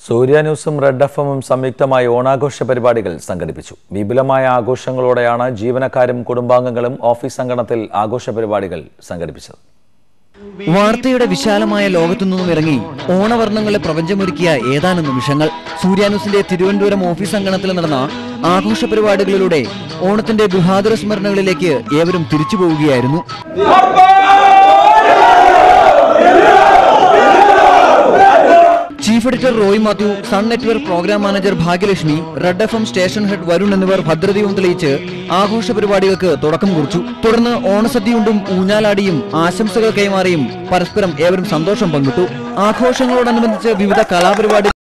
സൂര്യ ന്യൂസും red F എമ്മും സംയുക്തമായി ഓണാഘോഷ പരിപാടികൾ സംഘടിപ്പിച്ചു വിപുലമായ ആഘോഷങ്ങളോടെയാണ് ജീവനക്കാരും കുടുംബാംഗങ്ങളും ഓഫീസ് അങ്കണത്തിൽ ആഘോഷ പരിപാടികൾ സംഘടിപ്പിച്ചത് വാർത്തയുടെ വിശാലമായ ലോകത്തു നിന്നും ഇറങ്ങി ഓണവർണ്ണങ്ങളെ പ്രപഞ്ചമൊരുക്കിയ ഏതാനും നിമിഷങ്ങൾ സൂര്യാനുസിന്റെ തിരുവനന്തപുരം ഓഫീസ് അങ്കണത്തിൽ നടന്ന ആഘോഷ പരിപാടികളിലൂടെ ഓണത്തിന്റെ ഗൃഹാതുര സ്മരണകളിലേക്ക് ഏവരും തിരിച്ചു പോവുകയായിരുന്നു chief editor Roy Mathew Sun network programme manager Bhagyalakshmi Red F M station head Varun എന്നിവർ ഭദ്രതയും തെളിയിച്ച് ആഘോഷ പരിപാടികൾക്ക് തുടക്കം കുറിച്ചു തുടർന്ന് ഓണസദ്യയുണ്ടും ഊഞ്ഞാലാടിയും ആശംസകൾ കൈമാറിയും പരസ്പരം ഏവരും സന്തോഷം പങ്കിട്ടു ആഘോഷങ്ങളോടനുബന്ധിച്ച് വിവിധ കലാപരിപാടി